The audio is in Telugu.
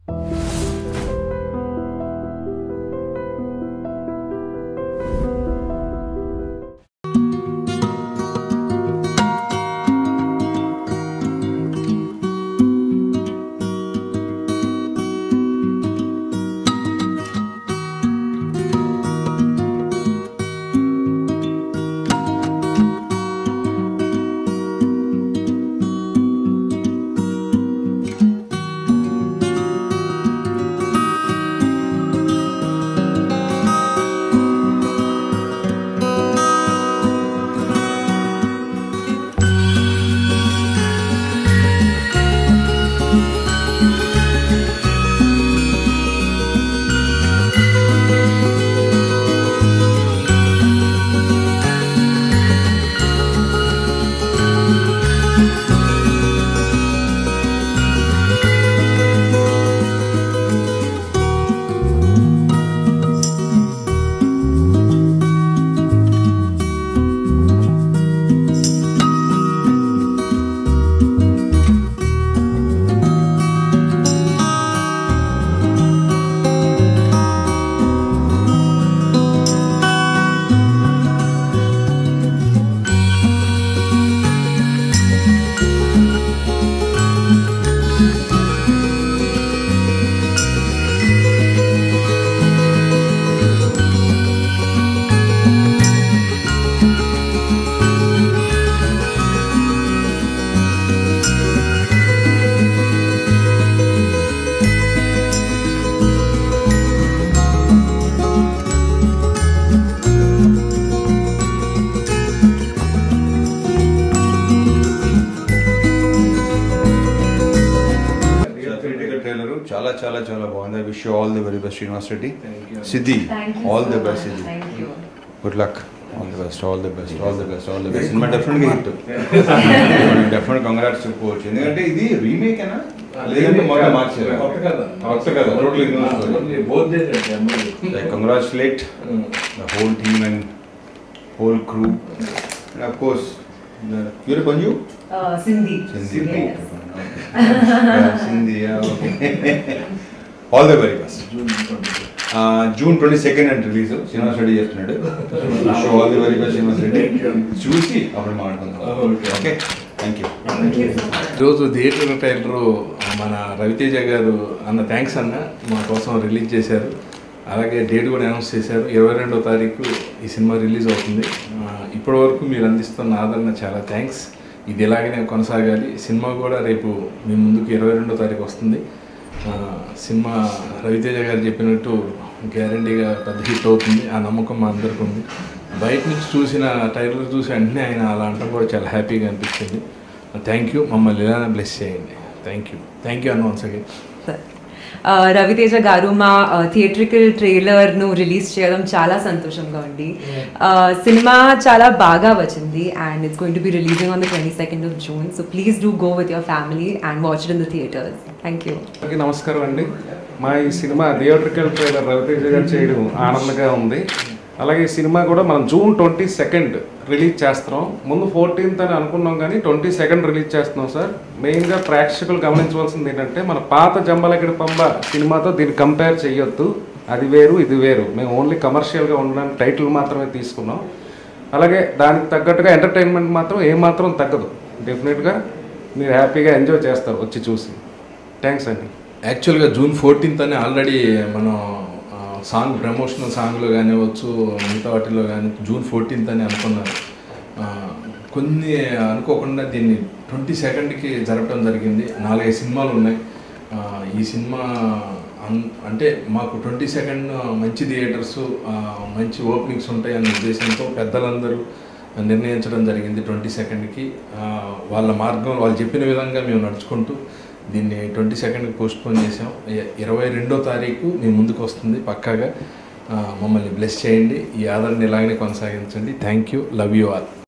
ట్రైలర్ చాలా చాలా చాలా బాగుంది wish all the very best Srinivas Reddy Thank you. Siddhi Thank you all so the much. Best Siddhi Thank you. Good luck all the best all the best all the best all the best cinema డెఫినెట్గా హిట్ డెఫినెట్ కంగ్రాట్స్ చెప్పుకోవచ్చు ఎందుకంటే ఇది రీమేక్ అయినా లేదంటే మొత్తం మార్చారు కొత్త కథ. కొత్త కదా టోటల్ బోత్ చేశాడు అమ్మాయి. Like congratulate Mm. the whole team and whole crew. And of course, the, you're a Panju? Uh, Sindhi. Sindhi. Yes. yeah, Sindhi, yeah, okay. All the very best. June twenty Uh, June twenty second and release Srinivas Reddy చేస్తున్నాడు show all the very best Srinivas Reddy చూసి అప్పుడు మాట్లాడుకుందాం Okay. Okay thank you Thank you so much. ఈరోజు థియేటర్ టైలర్ మన రవితేజ గారు అన్న థ్యాంక్స్ అన్న మా కోసం రిలీజ్ చేశారు అలాగే డేట్ కూడా అనౌన్స్ చేశారు ఇరవై రెండో తారీఖు ఈ సినిమా రిలీజ్ అవుతుంది ఆ, ఇప్పటి వరకు మీరు అందిస్తున్న ఆదరణ చాలా థ్యాంక్స్ ఇది ఇలాగనే కొనసాగాలి సినిమా కూడా రేపు మీ ముందుకు ఇరవై రెండో తారీఖు వస్తుంది ఆ, సినిమా రవితేజ గారు చెప్పినట్టు గ్యారంటీగా పెద్ద హిట్ అవుతుంది ఆ నమ్మకం మా అందరికీ ఉంది బయట నుంచి చూసిన టైలర్ చూసి వెంటనే ఆయన అలా అంటాం కూడా చాలా హ్యాపీగా అనిపించింది థ్యాంక్ యూ మమ్మల్ని ఇలానే బ్లెస్ చేయండి థ్యాంక్ యూ థ్యాంక్ యూ అన్న వన్స్ అగైన్ ఆ, రవితేజ గారు మా థియేట్రికల్ ట్రైలర్ను రిలీజ్ చేయడం చాలా సంతోషంగా ఉంది ఆ, సినిమా చాలా బాగా వచ్చింది and it's going to be releasing on the twenty second of June so please do go with your family and watch it in the theatres thank you అందరికీ నమస్కారం అండి మా ఈ సినిమా థియేట్రికల్ ట్రైలర్ రవితేజ గారు చేయడం ఆనందంగా ఉంది అలాగే ఈ సినిమా కూడా మనం జూన్ ట్వంటీ సెకండ్ రిలీజ్ చేస్తున్నాం ముందు ఫోర్టీన్త్ అని అనుకున్నాం కానీ ట్వంటీ సెకండ్ రిలీజ్ చేస్తున్నాం సార్ మెయిన్గా ప్రేక్షకులు గమనించవలసింది ఏంటంటే మన పాత జంబలగిడి పంబ సినిమాతో దీన్ని కంపేర్ చేయొద్దు అది వేరు ఇది వేరు మేము ఓన్లీ కమర్షియల్గా ఉండడానికి టైటిల్ మాత్రమే తీసుకున్నాం అలాగే దానికి తగ్గట్టుగా ఎంటర్టైన్మెంట్ మాత్రం ఏమాత్రం తగ్గదు డెఫినెట్గా మీరు హ్యాపీగా ఎంజాయ్ చేస్తారు వచ్చి చూసి థ్యాంక్స్ అండి యాక్చువల్గా జూన్ ఫోర్టీన్త్ అని ఆల్రెడీ మనం ఆ, సాంగ్ ప్రమోషనల్ సాంగ్లో కానివ్వచ్చు మిగతా వాటిలో కానీ జూన్ ఫోర్టీన్త్ అని అనుకున్నారు ఆ, కొన్ని అనుకోకుండా దీన్ని ట్వంటీ సెకండ్కి జరపడం జరిగింది నాలుగైదు సినిమాలు ఉన్నాయి ఆ, ఈ సినిమా అన్- అంటే మాకు ట్వంటీ సెకండ్ మంచి థియేటర్స్ మంచి ఓపెనింగ్స్ ఉంటాయి అనే ఉద్దేశంతో పెద్దలందరూ నిర్ణయించడం జరిగింది ట్వంటీ సెకండ్కి వాళ్ళ మార్గం వాళ్ళు చెప్పిన విధంగా మేము నడుచుకుంటూ దీన్ని ట్వంటీ సెకండ్కి పోస్ట్పోన్ చేసాం ఇ- ఇరవై రెండో తారీఖు మీ ముందుకు వస్తుంది పక్కాగా ఆ, మమ్మల్ని బ్లెస్ చేయండి ఈ ఆదరణ ఇలాగనే కొనసాగించండి thank you love you all